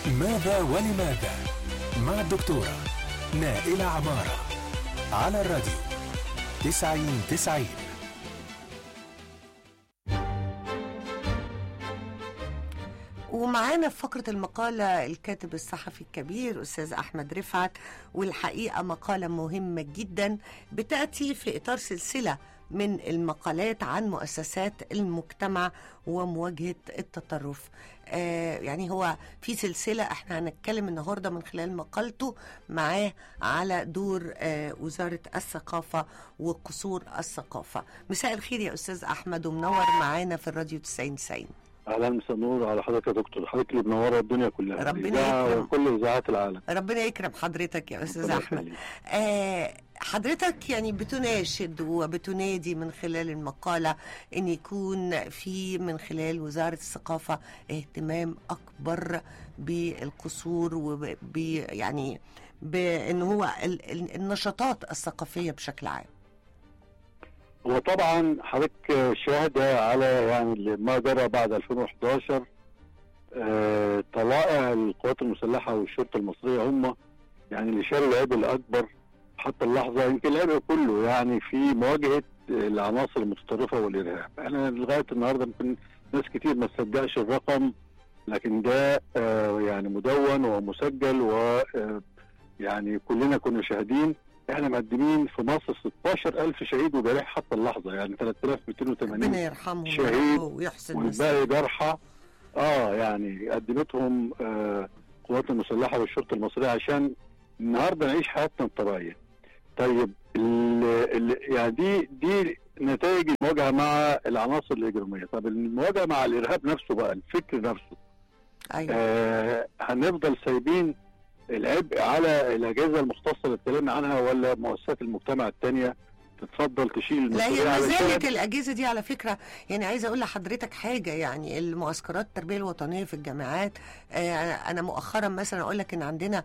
ماذا ولماذا مع الدكتورة نائلة عمارة على الراديو تسعين تسعين ومعانا في فقرة المقالة الكاتب الصحفي الكبير أستاذ أحمد رفعت والحقيقة مقالة مهمة جدا بتأتي في إطار سلسلة من المقالات عن مؤسسات المجتمع ومواجهة التطرف آه يعني هو في سلسلة احنا هنتكلم النهاردة من خلال مقالته معاه على دور آه وزارة الثقافة وقصور الثقافة مساء الخير يا أستاذ أحمد ومنور معانا في الراديو 90 90 اهلا مساء النور على حضرتك يا دكتور حضرتك اللي منوره الدنيا كلها ربنا الإذاعة يكرم. وكل اذاعات العالم ربنا يكرم حضرتك يا استاذ ربنا احمد يخليك. آه حضرتك يعني بتناشد وبتنادي من خلال المقاله ان يكون في من خلال وزاره الثقافه اهتمام اكبر بالقصور وب يعني بان هو ال- ال- النشاطات الثقافيه بشكل عام هو طبعا حضرتك شاهده على يعني ما جرى بعد 2011 آه، طلائع القوات المسلحه والشرطه المصريه هم يعني اللي شالوا العبء الاكبر حتى اللحظه يمكن العبء كله يعني في مواجهه العناصر المتطرفه والارهاب احنا لغايه النهارده يمكن ناس كتير ما تصدقش الرقم لكن ده آه، يعني مدون ومسجل و آه، يعني كلنا كنا شاهدين احنا مقدمين في مصر 16000 شهيد وجريح حتى اللحظه يعني 3280 ربنا يرحمهم شهيد ويحسن مسيرهم. والباقي جرحى اه يعني قدمتهم آه القوات المسلحه والشرطه المصريه عشان النهارده نعيش حياتنا الطبيعيه. طيب ال ال يعني دي دي نتائج المواجهه مع العناصر الاجراميه، طب المواجهه مع الارهاب نفسه بقى الفكر نفسه ايوه آه هنفضل سايبين العبء على الاجهزه المختصه اللي اتكلمنا عنها ولا مؤسسات المجتمع الثانيه تتفضل تشيل لا المسؤوليه هي ما علشان- زالت الاجهزه دي على فكره يعني عايزه اقول لحضرتك حاجه يعني المعسكرات التربيه الوطنيه في الجامعات آه انا مؤخرا مثلا اقول لك ان عندنا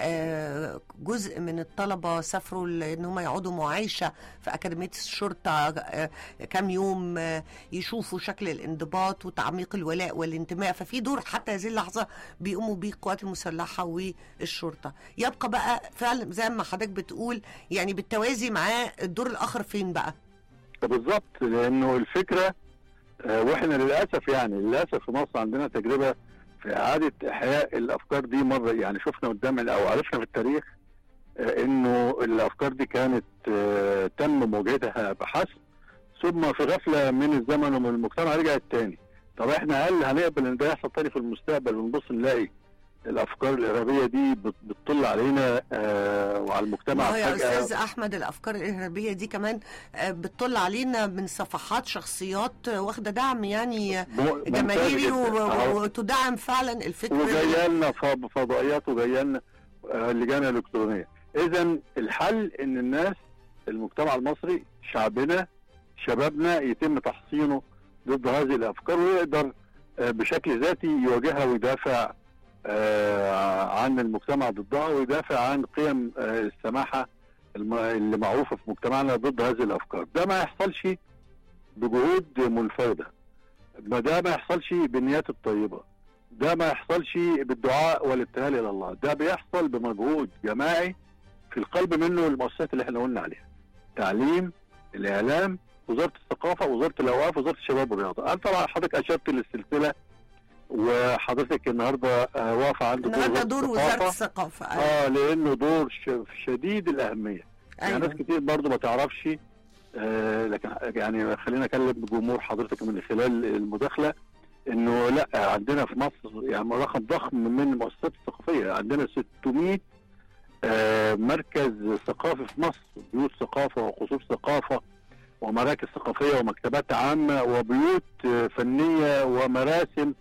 آه جزء من الطلبه سافروا ل- ان هم يقعدوا معايشه في اكاديميه الشرطه آه كام يوم آه يشوفوا شكل الانضباط وتعميق الولاء والانتماء ففي دور حتى هذه اللحظه بيقوموا بيه القوات المسلحه والشرطه يبقى بقى فعلا زي ما حضرتك بتقول يعني بالتوازي معاه الدور الاخر فين بقى بالظبط لانه الفكره آه، واحنا للاسف يعني للاسف في مصر عندنا تجربه في اعاده احياء الافكار دي مره يعني شفنا قدام او عرفنا في التاريخ آه، انه الافكار دي كانت آه، تم مواجهتها بحسب ثم في غفله من الزمن ومن المجتمع رجعت تاني طب احنا هل هنقبل ان ده يحصل تاني في المستقبل ونبص نلاقي الافكار الارهابيه دي بت- بتطل علينا آه، وعلى المجتمع ما هو يا فجأة استاذ احمد الافكار الارهابيه دي كمان آه، بتطل علينا من صفحات شخصيات آه، واخده دعم يعني آه، م- ممتاز جماهيري جداً. و- أهو. و- وتدعم فعلا الفكر وجايه لنا فض- فضائيات وجايه لنا آه، لجان الكترونيه اذا الحل ان الناس المجتمع المصري شعبنا شبابنا يتم تحصينه ضد هذه الافكار ويقدر آه، بشكل ذاتي يواجهها ويدافع آه، عن المجتمع ضدها ويدافع عن قيم آه، السماحه الم- اللي معروفه في مجتمعنا ضد هذه الافكار ده ما يحصلش بجهود منفرده ما ده ما يحصلش بالنيات الطيبه ده ما يحصلش بالدعاء والابتهال الى الله ده بيحصل بمجهود جماعي في القلب منه المؤسسات اللي احنا قلنا عليها تعليم الاعلام وزاره الثقافه وزاره الاوقاف وزاره الشباب والرياضه انا طبعا حضرتك اشرت للسلسله وحضرتك النهارده آه، واقفه عند النهارده دور وزاره الثقافة. الثقافه أيوة. اه لانه دور ش- شديد الاهميه يعني ناس ايوه كتير برضو ما تعرفش آه لكن يعني خلينا اكلم جمهور حضرتك من خلال المداخله انه لا عندنا في مصر يعني رقم ضخم من المؤسسات الثقافيه عندنا 600 آه مركز ثقافي في مصر بيوت ثقافه وقصور ثقافه ومراكز ثقافيه ومكتبات عامه وبيوت آه، فنيه ومراسم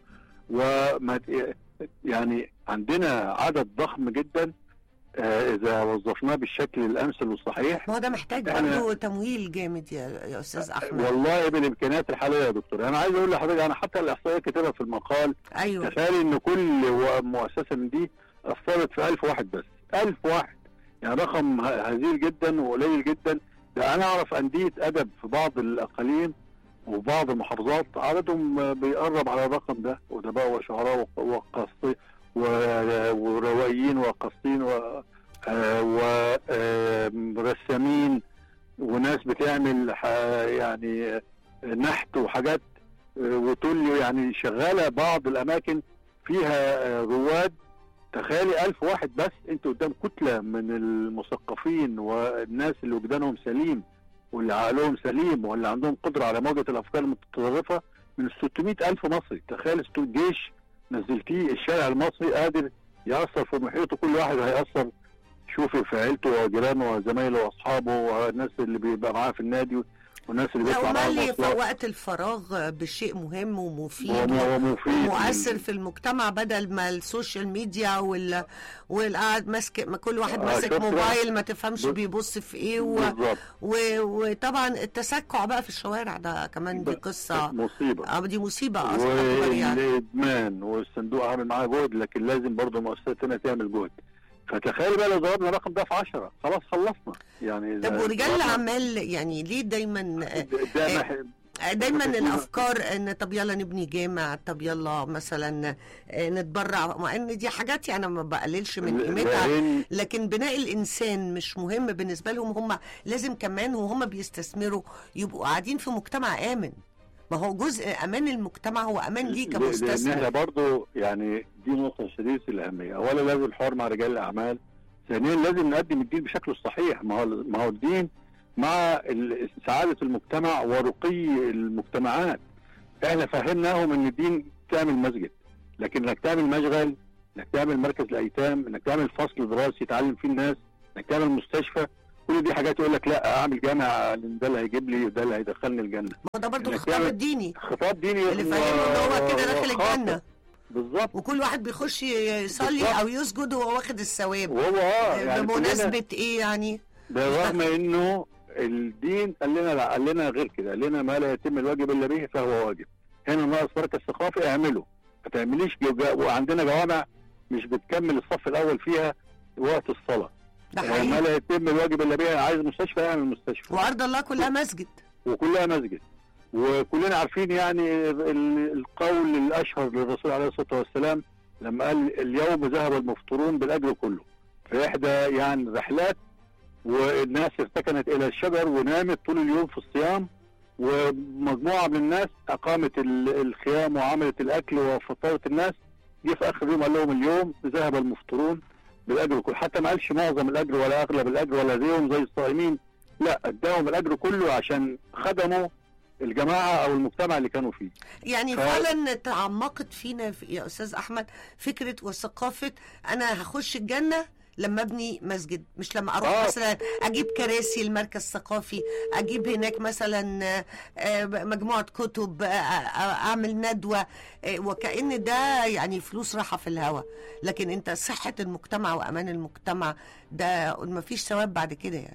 وما يعني عندنا عدد ضخم جدا آه، اذا وظفناه بالشكل الامثل والصحيح ما هو ده محتاج إحنا- برضه تمويل جامد يا يا استاذ احمد والله بالامكانيات الحاليه يا دكتور انا عايز اقول لحضرتك انا حتى الاحصائيه كاتبها في المقال ايوه تخيل ان كل و- مؤسسه من دي اثرت في 1000 واحد بس 1000 واحد يعني رقم ه- هزيل جدا وقليل جدا ده انا اعرف انديه ادب في بعض الاقاليم وبعض المحافظات عددهم آه، بيقرب على الرقم ده ادباء وشعراء وق- وقصي و- وروائيين وقاصين و- آه، ورسامين وناس بتعمل ح- يعني نحت وحاجات آه، وتقول يعني شغاله بعض الاماكن فيها آه، رواد تخيلي ألف واحد بس انت قدام كتلة من المثقفين والناس اللي وجدانهم سليم واللي عقلهم سليم واللي عندهم قدرة على مواجهة الأفكار المتطرفة من 600 ألف مصري تخيل ستو- جيش نزلتيه الشارع المصري قادر يأثر في محيطه كل واحد هيأثر شوفي في عيلته وجيرانه وزمايله وأصحابه والناس اللي بيبقى معاه في النادي والناس اللي لا بيطلع معاه ومالي في المواصلات وقت الفراغ بشيء مهم ومفيد وهو مفيد مؤثر في المجتمع بدل ما السوشيال ميديا وال والقاعد ماسك ما كل واحد آه، ماسك شفت بقى؟ موبايل ما تفهمش بص- بيبص في ايه و... بالظبط و... وطبعا التسكع بقى في الشوارع ده كمان دي قصه مصيبة اه دي مصيبه اصلا أكبر يعني والادمان والصندوق عامل معاه جهد لكن لازم برضه المؤسسات هنا تعمل جهد فتخيل بقى لو ضربنا الرقم ده في 10 خلاص خلصنا يعني طب إذا ورجال ضربنا- الاعمال يعني ليه دايما آه، ده- ده مح- دايما كتير. الافكار ان طب يلا نبني جامع طب يلا مثلا آه، نتبرع مع ان دي حاجات يعني ما بقللش من قيمتها لأن لكن بناء الانسان مش مهم بالنسبه لهم هم لازم كمان وهم بيستثمروا يبقوا قاعدين في مجتمع امن ما هو جزء امان المجتمع هو امان ليه لان احنا كمستثمر برضه يعني دي نقطه شديده الاهميه اولا لازم الحوار مع رجال الاعمال ثانيا لازم نقدم الدين بشكله الصحيح ما هو ما هو الدين مع ال- سعاده المجتمع ورقي المجتمعات احنا فهمناهم ان الدين تعمل مسجد لكن انك تعمل مشغل انك تعمل مركز لايتام انك تعمل فصل دراسي يتعلم فيه الناس انك تعمل مستشفى كل دي حاجات يقول لك لا اعمل جامع لان ده اللي هيجيب لي ده اللي هيدخلني الجنه ما هو ده برضو إنك الخطاب تعمل- الديني خطاب ديني اللي فاهمه ان هو كده داخل وخاطئ. الجنه بالظبط وكل واحد بيخش يصلي بالظبط. او يسجد وهو واخد الثواب وهو اه يعني كلنا- بمناسبه ايه يعني بالرغم انه الدين قال لنا لا قال لنا غير كده قال لنا ما لا يتم الواجب الا به فهو واجب هنا ناقص مركز ثقافي اعمله ما تعمليش جو- وعندنا جوامع مش بتكمل الصف الاول فيها وقت الصلاه ده يعني ما حقيقي لا يتم الواجب الا به عايز مستشفى اعمل مستشفى وارض الله كلها مسجد وكلها مسجد وكلنا عارفين يعني ال- القول الاشهر للرسول عليه الصلاه والسلام لما قال اليوم ذهب المفطرون بالاجر كله في احدى يعني رحلات والناس ارتكنت الى الشجر ونامت طول اليوم في الصيام ومجموعه من الناس اقامت ال- الخيام وعملت الاكل وفطرت الناس جه في اخر يوم قال لهم اليوم ذهب المفطرون بالاجر كله حتى ما قالش معظم الاجر ولا اغلب الاجر ولا زيهم زي الصائمين لا اداهم الاجر كله عشان خدموا الجماعه او المجتمع اللي كانوا فيه يعني ف- فعلا تعمقت فينا في- يا استاذ احمد فكره وثقافه انا هخش الجنه لما ابني مسجد مش لما اروح آه. مثلا اجيب كراسي المركز الثقافي اجيب هناك مثلا آه، آه، مجموعه كتب آه، آه، اعمل ندوه آه، وكأن ده يعني فلوس راحه في الهوا لكن انت صحه المجتمع وامان المجتمع ده مفيش ثواب بعد كده يعني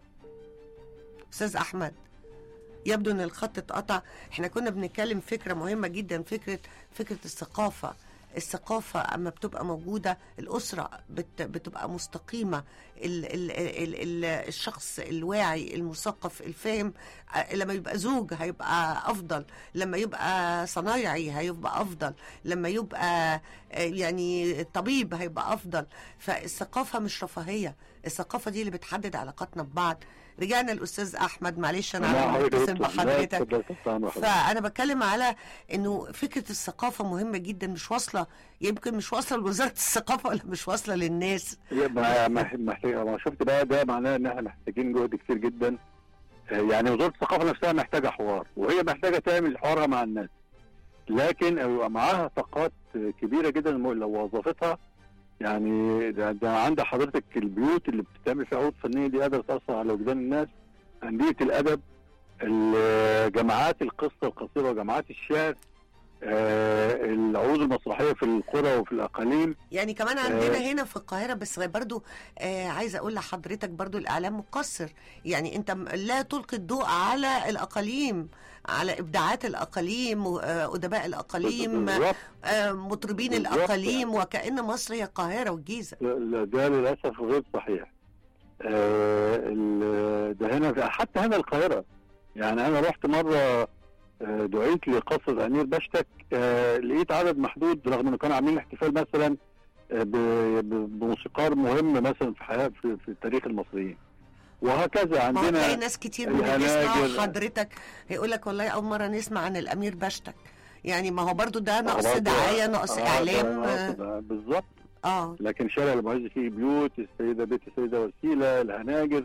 استاذ احمد يبدو ان الخط اتقطع احنا كنا بنتكلم فكره مهمه جدا فكره فكره الثقافه الثقافة أما بتبقى موجودة الأسرة بت بتبقى مستقيمة ال ال ال ال الشخص الواعي المثقف الفاهم آه، لما يبقى زوج هيبقى أفضل لما يبقى صنايعي هيبقى أفضل لما يبقى آه، يعني طبيب هيبقى أفضل فالثقافة مش رفاهية الثقافة دي اللي بتحدد علاقاتنا ببعض رجعنا الأستاذ أحمد معلش أنا لا، عارفة حضرتك بتصل دكتور. لا، بحضرتك اتفضل، تحت أمر حضرتك. فانا بتكلم على انه فكره الثقافه مهمه جدا مش واصله يمكن مش واصله لوزاره الثقافه ولا مش واصله للناس يبقى مح- محتاج ما شفت بقى ده معناه ان احنا محتاجين جهد كتير جدا آه، يعني وزاره الثقافه نفسها محتاجه حوار وهي محتاجه تعمل حوارها مع الناس لكن يبقى معاها طاقات آه، كبيره جدا الم- لو وظفتها يعني ده, ده عند حضرتك البيوت اللي بتتعمل فيها عروض فنيه دي قادره تاثر على وجدان الناس انديه الادب ال- جماعات القصه القصيره وجماعات الشعر آه، العروض المسرحيه في القرى وفي الاقاليم يعني كمان عندنا هنا في القاهره بس برضو آه عايزه اقول لحضرتك برضو الاعلام مقصر يعني انت م- لا تلقي الضوء على الاقاليم على ابداعات الاقاليم آه، ادباء الاقاليم بالظبط آه مطربين بالظبط. الاقاليم وكأن مصر هي القاهره والجيزه لا، ده للاسف غير صحيح آه، ال- ده هنا في- حتى هنا القاهره يعني انا رحت مره آه، دعيت لقصر الامير بشتك آه، لقيت عدد محدود رغم انه كانوا عاملين احتفال مثلا آه، ب- ب- بموسيقار مهم مثلا في حياه في, في تاريخ المصريين وهكذا ما هو تلاقي عندنا ناس كتير من اللي الهناجر. بيسمعوا حضرتك هيقول لك والله اول مره نسمع عن الامير بشتك يعني ما هو برضو ده نقص برضه- دعايه نقص آه، اعلام ده- اه, ده بالظبط آه. لكن شارع المعز فيه بيوت السيده بيت السيده وسيله الهناجر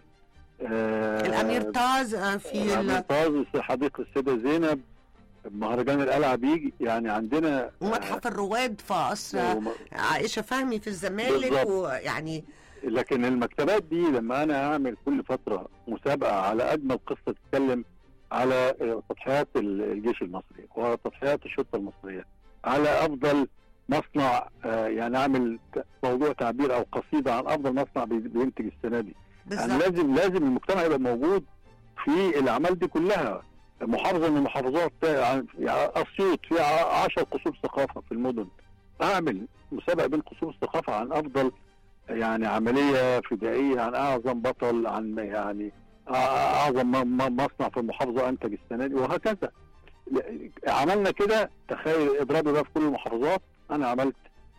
آه الامير طاز آه، في الامير ال- طاز حديقه السيده زينب مهرجان القلعه بيجي يعني عندنا ومتحف الرواد في قصر آه، وم- عائشه فهمي في الزمالك بالظبط. ويعني لكن المكتبات دي لما انا اعمل كل فتره مسابقه على اجمل قصه تتكلم على آه، تضحيات ال- الجيش المصري وتضحيات الشرطه المصريه على افضل مصنع آه، يعني اعمل ت- موضوع تعبير او قصيده عن افضل مصنع بي- بينتج السنه دي يعني بالظبط لازم لازم المجتمع يبقى موجود في الاعمال دي كلها محافظه من المحافظات يعني اسيوط فيها 10 قصور ثقافه في المدن اعمل مسابقه بين قصور الثقافه عن افضل يعني عمليه فدائيه عن اعظم بطل عن يعني اعظم م- م- مصنع في المحافظه انتج السنه دي وهكذا عملنا كده تخيل اضرابي بقى في كل المحافظات انا عملت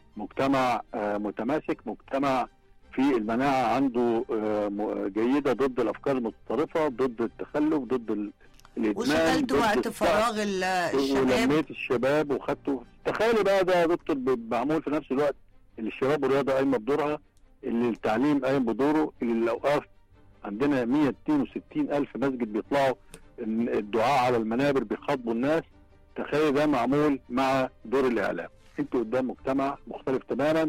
مجتمع آه، متماسك مجتمع في المناعه عنده آه، م- جيده ضد الافكار المتطرفه ضد التخلف ضد ال- الادمان وشغلت ضد وقت السعي. فراغ ال- الشباب ولميت الشباب وخدته تخيلي بقى ده يا دكتور ب- معمول في نفس الوقت اللي الشباب والرياضه قايمه بدورها اللي التعليم قايم بدوره اللي الاوقاف عندنا 162 الف مسجد بيطلعوا إن الدعاء على المنابر بيخاطبوا الناس تخيل ده معمول مع دور الاعلام انتوا قدام مجتمع مختلف تماما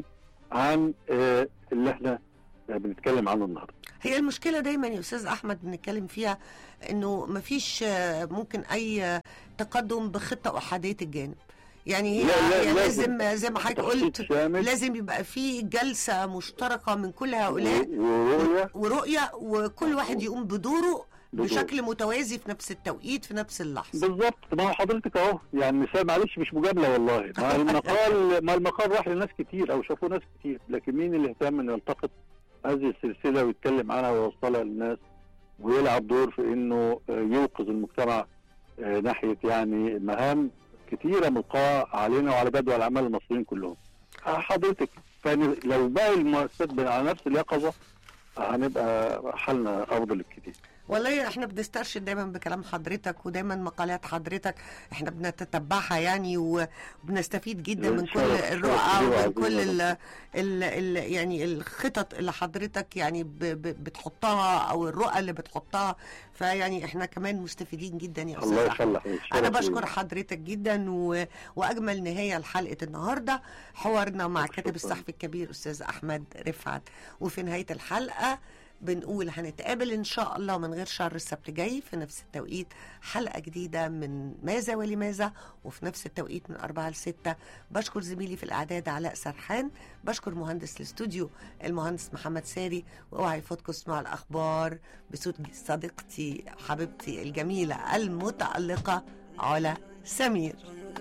عن آه، اللي احنا آه، بنتكلم عنه النهارده هي المشكله دايما يا استاذ احمد بنتكلم فيها انه مفيش آه، ممكن اي آه، تقدم بخطه احاديه الجانب يعني هي لا، لا، هي لازم. لازم زي ما حضرتك تخطيط قلت شامل لازم يبقى في جلسه مشتركه من كل هؤلاء و- ورؤيه ورؤيه وكل واحد يقوم بدوره بدور. بشكل متوازي في نفس التوقيت في نفس اللحظه بالظبط ما هو حضرتك اهو يعني مثال معلش مش مجامله والله ما المقال ما المقال راح لناس كتير او شافوه ناس كتير لكن مين اللي اهتم انه يلتقط هذه السلسله ويتكلم عنها ويوصلها للناس ويلعب دور في انه آه، يوقظ المجتمع آه، ناحيه يعني مهام كتيره ملقاه علينا وعلى جدول اعمال المصريين كلهم آه، حضرتك فيعني لو باقي المؤسسات على نفس اليقظه آه، هنبقى حالنا افضل كتير والله احنا بنسترشد دايما بكلام حضرتك ودايما مقالات حضرتك احنا بنتتبعها يعني وبنستفيد جدا من كل شرف- الرؤى شرف لي ومن وعزيز كل يا ال ال ال يعني الخطط اللي حضرتك يعني ب ب بتحطها او الرؤى اللي بتحطها فيعني احنا كمان مستفيدين جدا يا استاذ الله أحمد. يخليك انا شرف لي. بشكر حضرتك جدا و... واجمل نهايه لحلقه النهارده حوارنا مع شكراً. كاتب الصحفي الكبير استاذ احمد رفعت وفي نهايه الحلقه بنقول هنتقابل ان شاء الله من غير شر السبت جاي في نفس التوقيت حلقه جديده من ماذا ولماذا وفي نفس التوقيت من أربعة لستة بشكر زميلي في الإعداد علاء سرحان بشكر مهندس الاستوديو المهندس محمد ساري واوعى يفوتكم اسمعوا الأخبار بصوت صديقتي حبيبتي الجميلة المتألقة علا سمير